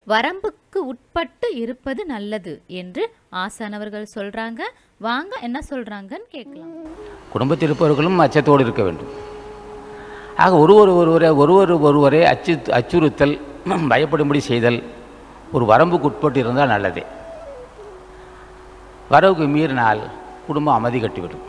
வரம்புக்கு உட்பட்டு இருப்பது நல்லது என்று ஆசானவர்கள் சொல்றாங்க வாங்க என்ன சொல்றாங்கன்னு கேட்கலாம் குடும்பத்தில் இருப்பவர்களும் அச்சத்தோடு இருக்க வேண்டும் ஆக ஒருவர் ஒருவரை ஒருவர் ஒருவரை அச்சு அச்சுறுத்தல் பயப்படும்படி செய்தல் ஒரு வரம்புக்கு உட்பட்டு இருந்தால் நல்லதே வரவுக்கு மீறினால் குடும்பம் அமைதி கட்டிவிடும்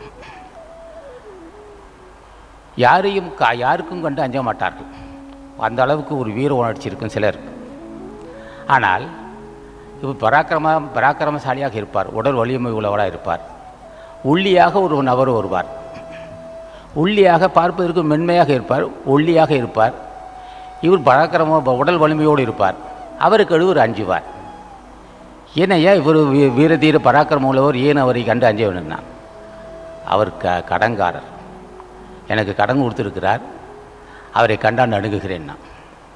யாரையும் கா யாருக்கும் கண்டு அஞ்ச மாட்டார்கள் அந்த அளவுக்கு ஒரு வீர உணர்ச்சி இருக்கும் சிலருக்கு ஆனால் இப்போ பராக்கிரம பராக்கிரமசாலியாக இருப்பார் உடல் வலிமை உள்ளவராக இருப்பார் ஒல்லியாக ஒரு நபர் வருவார் ஒல்லியாக பார்ப்பதற்கு மென்மையாக இருப்பார் ஒல்லியாக இருப்பார் இவர் பராக்கிரம உடல் வலிமையோடு இருப்பார் அவருக்கு எழுவர் அஞ்சுவார் ஏனையா இவர் வீ- வீரதீர பராக்கிரமம் உள்ளவர் ஏன் அவரை கண்டு அஞ்ச வேணும்னா அவர் க கடங்காரர் எனக்கு கடன் கொடுத்துருக்கிறார் அவரை கண்டால் நடுங்குகிறேன் நான்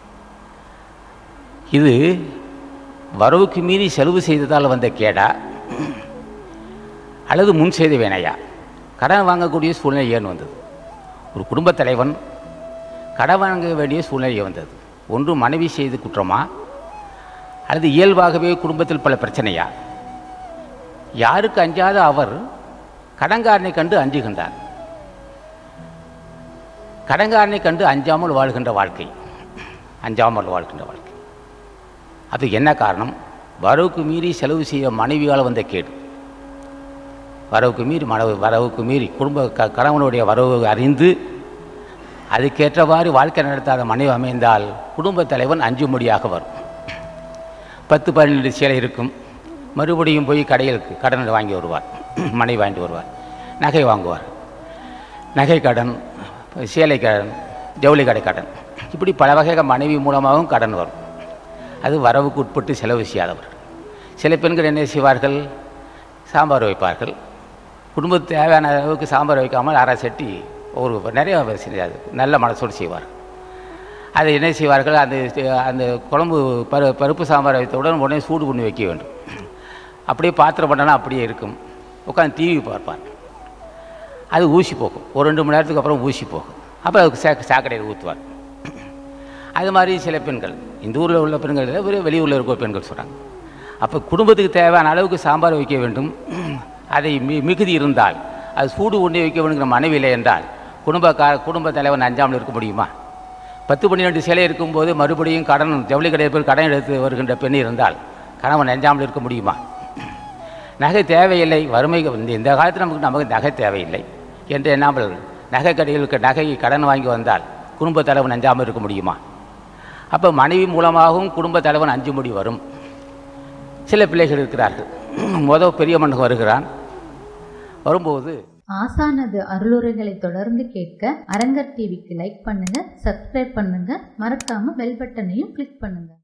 இது வரவுக்கு மீறி செலவு செய்ததால் வந்த கேடா அல்லது முன் செய்த வேணையா கடன் வாங்கக்கூடிய சூழ்நிலை ஏன் வந்தது ஒரு குடும்பத் தலைவன் கடன் வாங்க வேண்டிய சூழ்நிலை வந்தது ஒன்று மனைவி செய்த குற்றமா அல்லது இயல்பாகவே குடும்பத்தில் பல பிரச்சனையா யாருக்கு அஞ்சாத அவர் கடன்காரனை கண்டு அஞ்சுகின்றார் கடன்காரனை கண்டு அஞ்சாமல் வாழ்கின்ற வாழ்க்கை அஞ்சாமல் வாழ்கின்ற வாழ்க்கை அது என்ன காரணம் வரவுக்கு மீறி செலவு செய்ய மனைவியால் வந்த கேடு வரவுக்கு மீறி மனவு வரவுக்கு மீறி குடும்ப க கணவனுடைய வரவு அறிந்து அதுக்கேற்றவாறு வாழ்க்கை நடத்தாத மனைவி அமைந்தால் குடும்பத் தலைவன் அஞ்சும்படியாக வரும் பத்து பன்னெண்டு சேலை இருக்கும் மறுபடியும் போய் கடைகளுக்கு கடன் வாங்கி வருவார் மனைவி வாங்கிட்டு வருவார் நகை வாங்குவார் நகை கடன் சேலை கடன் ஜவுளி கடை கடன் இப்படி பல வகைகள் மனைவி மூலமாகவும் கடன் வரும் அது வரவுக்கு உட்பட்டு செலவு செய்யாதவர் சில பெண்கள் என்ன செய்வார்கள் சாம்பார் வைப்பார்கள் குடும்பத்துக்கு தேவையான அளவுக்கு சாம்பார் வைக்காமல் அரை சட்டி ஒரு நிறைய செய்யாது நல்ல மனசோடு செய்வார் அதை என்ன செய்வார்கள் அந்த அந்த குழம்பு பரு பருப்பு சாம்பார் வைத்தவுடன் உடனே சூடு பண்ணி வைக்க வேண்டும் அப்படியே பாத்திரம் பண்ணனா அப்படியே இருக்கும் உட்காந்து டிவி பார்ப்பார் அது ஊசி போகும் ஒரு ரெண்டு மணி நேரத்துக்கு அப்புறம் ஊசி போகும் அப்போ அதுக்கு சா சாக்கடையில் ஊற்றுவார் அது மாதிரி சில பெண்கள் இந்த ஊரில் உள்ள பெண்கள் இல்லை, வெறும் வெளியூரில் இருக்கிற பெண்கள் சொல்கிறாங்க அப்போ குடும்பத்துக்கு தேவையான அளவுக்கு சாம்பார் வைக்க வேண்டும் அதை மி மிகுதி இருந்தால் அது சூடு ஒன்றி வைக்க வேண்டுங்கிற மனைவி இல்லை என்றால் குடும்பக்கார குடும்ப தலைவன் அஞ்சாமல் இருக்க முடியுமா பத்து பன்னிரெண்டு சிலை இருக்கும்போது மறுபடியும் கடன் ஜவுளி கடையில் போய் கடன் எடுத்து வருகின்ற பெண் இருந்தால் கணவன் அஞ்சாமல் இருக்க முடியுமா நகை தேவையில்லை வறுமை இந்த இந்த காலத்தில் நமக்கு நமக்கு நகை தேவையில்லை என்று எண்ணாமல் நகை கடைகளுக்கு நகை கடன் வாங்கி வந்தால் குடும்ப தலைவன் அஞ்சாமல் இருக்க முடியுமா அப்போ மனைவி மூலமாகவும் குடும்ப தலைவன் அஞ்சும்படி வரும் சில பிள்ளைகள் இருக்கிறார்கள் மொதல் பெரிய மனுக்கு வருகிறான் வரும்போது ஆசானது அருளுரைகளை தொடர்ந்து கேட்க அரங்கர் டிவிக்கு லைக் பண்ணுங்க சப்ஸ்கிரைப் பண்ணுங்க மறக்காம பெல் பட்டனையும் கிளிக் பண்ணுங்க